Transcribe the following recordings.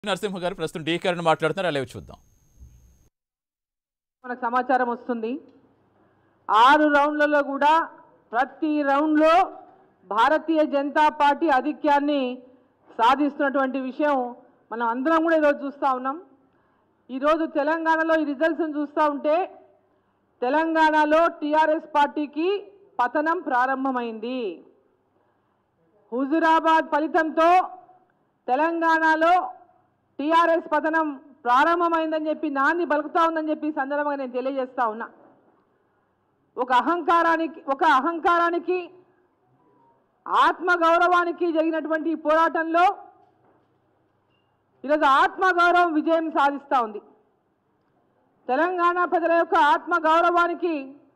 నరసింహ గారు ప్రస్తుతం డీకరణ మాట్లాడుతున్నారు అలాగే చూద్దాం మనకు సమాచారం వస్తుంది ఆరు రౌండ్లలో కూడా ప్రతి రౌండ్లో భారతీయ జనతా పార్టీ ఆధిక్యాన్ని సాధిస్తున్నటువంటి విషయం మనం అందరం కూడా ఈరోజు చూస్తూ ఉన్నాం ఈరోజు తెలంగాణలో ఈ రిజల్ట్స్ని చూస్తూ ఉంటే తెలంగాణలో టీఆర్ఎస్ పార్టీకి పతనం ప్రారంభమైంది హుజురాబాద్ ఫలితంతో తెలంగాణలో టీఆర్ఎస్ పతనం ప్రారంభమైందని చెప్పి నాంది బలుకుతా ఉందని చెప్పి ఈ సందర్భంగా నేను తెలియజేస్తా ఉన్నా ఒక అహంకారానికి ఒక అహంకారానికి ఆత్మగౌరవానికి జరిగినటువంటి ఈ పోరాటంలో ఈరోజు ఆత్మగౌరవం విజయం సాధిస్తూ ఉంది తెలంగాణ ప్రజల యొక్క ఆత్మగౌరవానికి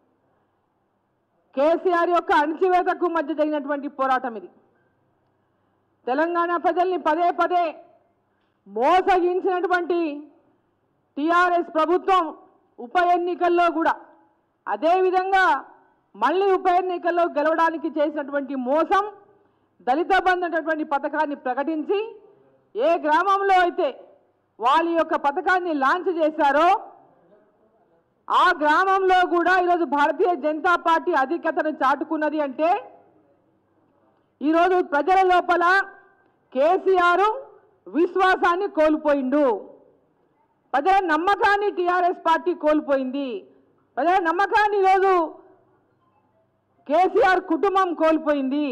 కేసీఆర్ యొక్క అణచివేతకు మధ్య జరిగినటువంటి పోరాటం ఇది తెలంగాణ ప్రజల్ని పదే పదే మోసగించినటువంటి టిఆర్ఎస్ ప్రభుత్వం ఉప ఎన్నికల్లో కూడా అదేవిధంగా మళ్ళీ ఉప ఎన్నికల్లో గెలవడానికి చేసినటువంటి మోసం దళిత బంధు అనేటువంటి పథకాన్ని ప్రకటించి ఏ గ్రామంలో అయితే వాళ్ళ యొక్క పథకాన్ని లాంచ్ చేశారో ఆ గ్రామంలో కూడా ఈరోజు భారతీయ జనతా పార్టీ అధిక్యతను చాటుకున్నది అంటే ఈరోజు ప్రజల లోపల కేసీఆర్ విశ్వాసాన్ని కోల్పోయిండు ప్రజల నమ్మకాన్ని టీఆర్ఎస్ పార్టీ కోల్పోయింది ప్రజల నమ్మకాన్ని ఈరోజు కేసీఆర్ కుటుంబం కోల్పోయింది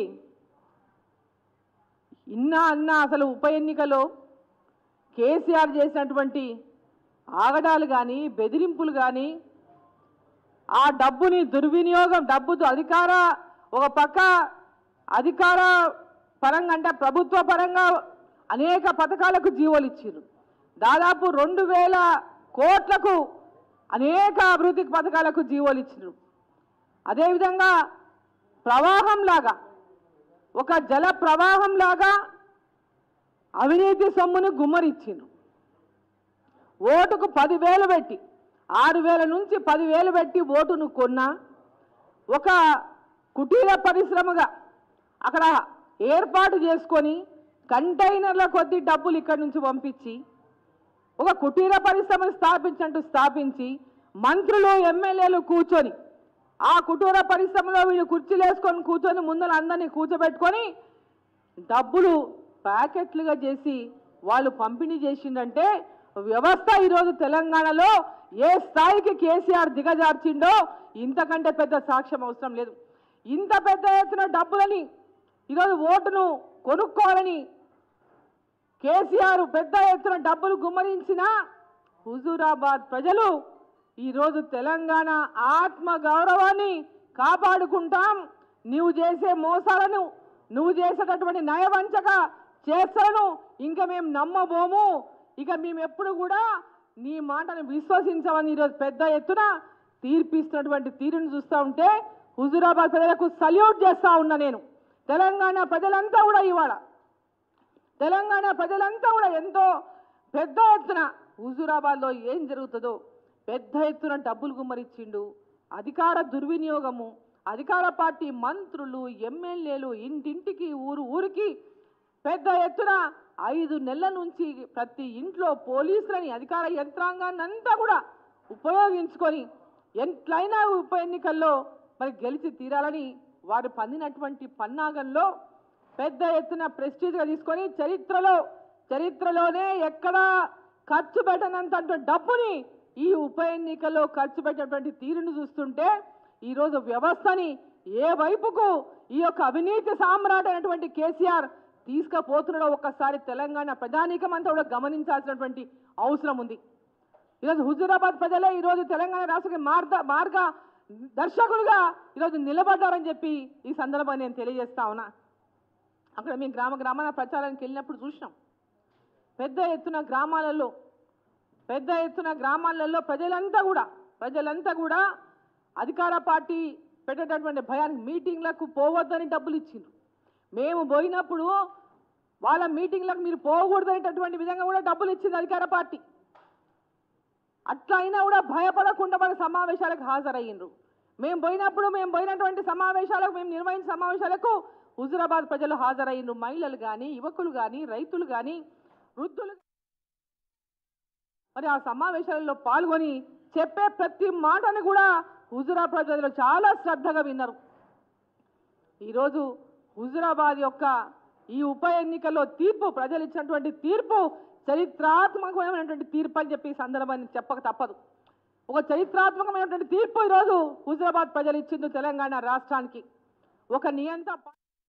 ఇన్నా అన్న అసలు ఉప ఎన్నికలో కేసీఆర్ చేసినటువంటి ఆగడాలు కానీ బెదిరింపులు కానీ ఆ డబ్బుని దుర్వినియోగం డబ్బుతో అధికార ఒక పక్క అధికార పరంగా అంటే ప్రభుత్వ పరంగా అనేక పథకాలకు జీవోలు ఇచ్చారు దాదాపు రెండు వేల కోట్లకు అనేక అభివృద్ధి పథకాలకు జీవోలు ఇచ్చారు అదేవిధంగా ప్రవాహంలాగా ఒక జల ప్రవాహంలాగా అవినీతి సొమ్మును గుమ్మరిచ్చిండ్రు ఓటుకు పదివేలు పెట్టి ఆరు వేల నుంచి పదివేలు పెట్టి ఓటును కొన్నా ఒక కుటీర పరిశ్రమగా అక్కడ ఏర్పాటు చేసుకొని కంటైనర్ల కొద్ది డబ్బులు ఇక్కడి నుంచి పంపించి ఒక కుటీర పరిశ్రమను స్థాపించంటూ స్థాపించి మంత్రులు ఎమ్మెల్యేలు కూర్చొని ఆ కుటీర పరిశ్రమలో వీళ్ళు కుర్చీలు వేసుకొని కూర్చొని ముందర అందరినీ కూర్చోబెట్టుకొని డబ్బులు ప్యాకెట్లుగా చేసి వాళ్ళు పంపిణీ చేసిండంటే వ్యవస్థ ఈరోజు తెలంగాణలో ఏ స్థాయికి కేసీఆర్ దిగజార్చిండో ఇంతకంటే పెద్ద సాక్ష్యం అవసరం లేదు ఇంత పెద్ద ఎత్తున డబ్బులని ఈరోజు ఓటును కొనుక్కోవాలని కేసీఆర్ పెద్ద ఎత్తున డబ్బులు గుమ్మరించిన హుజూరాబాద్ ప్రజలు ఈరోజు తెలంగాణ ఆత్మ గౌరవాన్ని కాపాడుకుంటాం నువ్వు చేసే మోసాలను నువ్వు చేసేటటువంటి నయవంచక చేస్తాను ఇంకా మేము నమ్మబోము ఇక మేము ఎప్పుడు కూడా నీ మాటను విశ్వసించమని ఈరోజు పెద్ద ఎత్తున తీర్పిస్తున్నటువంటి తీరును చూస్తూ ఉంటే హుజూరాబాద్ ప్రజలకు సల్యూట్ చేస్తా ఉన్నా నేను తెలంగాణ ప్రజలంతా కూడా ఇవాళ తెలంగాణ ప్రజలంతా కూడా ఎంతో పెద్ద ఎత్తున హుజూరాబాద్లో ఏం జరుగుతుందో పెద్ద ఎత్తున డబ్బులు గుమ్మరిచ్చిండు అధికార దుర్వినియోగము అధికార పార్టీ మంత్రులు ఎమ్మెల్యేలు ఇంటింటికి ఊరు ఊరికి పెద్ద ఎత్తున ఐదు నెలల నుంచి ప్రతి ఇంట్లో పోలీసులని అధికార యంత్రాంగాన్ని అంతా కూడా ఉపయోగించుకొని ఎట్లయినా ఉప ఎన్నికల్లో మరి గెలిచి తీరాలని వారు పందినటువంటి పన్నాగంలో పెద్ద ఎత్తున ప్రెస్టీజ్గా తీసుకొని చరిత్రలో చరిత్రలోనే ఎక్కడా ఖర్చు పెట్టనంత డబ్బుని ఈ ఉప ఎన్నికల్లో ఖర్చు పెట్టేటువంటి తీరును చూస్తుంటే ఈరోజు వ్యవస్థని ఏ వైపుకు ఈ యొక్క అవినీతి సామ్రాట్ అయినటువంటి కేసీఆర్ తీసుకుపోతున్నాడో ఒక్కసారి తెలంగాణ ప్రజానీకం అంతా కూడా గమనించాల్సినటువంటి అవసరం ఉంది ఈరోజు హుజూరాబాద్ ప్రజలే ఈరోజు తెలంగాణ రాష్ట్రకి మార్గ మార్గ దర్శకులుగా ఈరోజు నిలబడ్డారని చెప్పి ఈ సందర్భంగా నేను తెలియజేస్తా ఉన్నా అక్కడ మేము గ్రామ గ్రామాల ప్రచారానికి వెళ్ళినప్పుడు చూసినాం పెద్ద ఎత్తున గ్రామాలలో పెద్ద ఎత్తున గ్రామాలలో ప్రజలంతా కూడా ప్రజలంతా కూడా అధికార పార్టీ పెట్టేటటువంటి భయానికి మీటింగ్లకు పోవద్దని డబ్బులు ఇచ్చిండ్రు మేము పోయినప్పుడు వాళ్ళ మీటింగ్లకు మీరు పోకూడదనేటటువంటి విధంగా కూడా డబ్బులు ఇచ్చింది అధికార పార్టీ అట్లా అయినా కూడా భయపడకుండా మన సమావేశాలకు హాజరయ్యిండ్రు మేము పోయినప్పుడు మేము పోయినటువంటి సమావేశాలకు మేము నిర్వహించిన సమావేశాలకు హుజురాబాద్ ప్రజలు హాజరయ్యిండ్రు మహిళలు కానీ యువకులు కానీ రైతులు కానీ వృద్ధులు మరి ఆ సమావేశాలలో పాల్గొని చెప్పే ప్రతి మాటను కూడా హుజురాబాద్ ప్రజలు చాలా శ్రద్ధగా విన్నారు ఈరోజు హుజురాబాద్ యొక్క ఈ ఉప ఎన్నికల్లో తీర్పు ప్రజలు ఇచ్చినటువంటి తీర్పు చరిత్రాత్మకమైనటువంటి తీర్పు అని చెప్పి ఈ సందర్భాన్ని చెప్పక తప్పదు ఒక చరిత్రాత్మకమైనటువంటి తీర్పు ఈరోజు హుజురాబాద్ ప్రజలు ఇచ్చింది తెలంగాణ రాష్ట్రానికి ఒక నియంత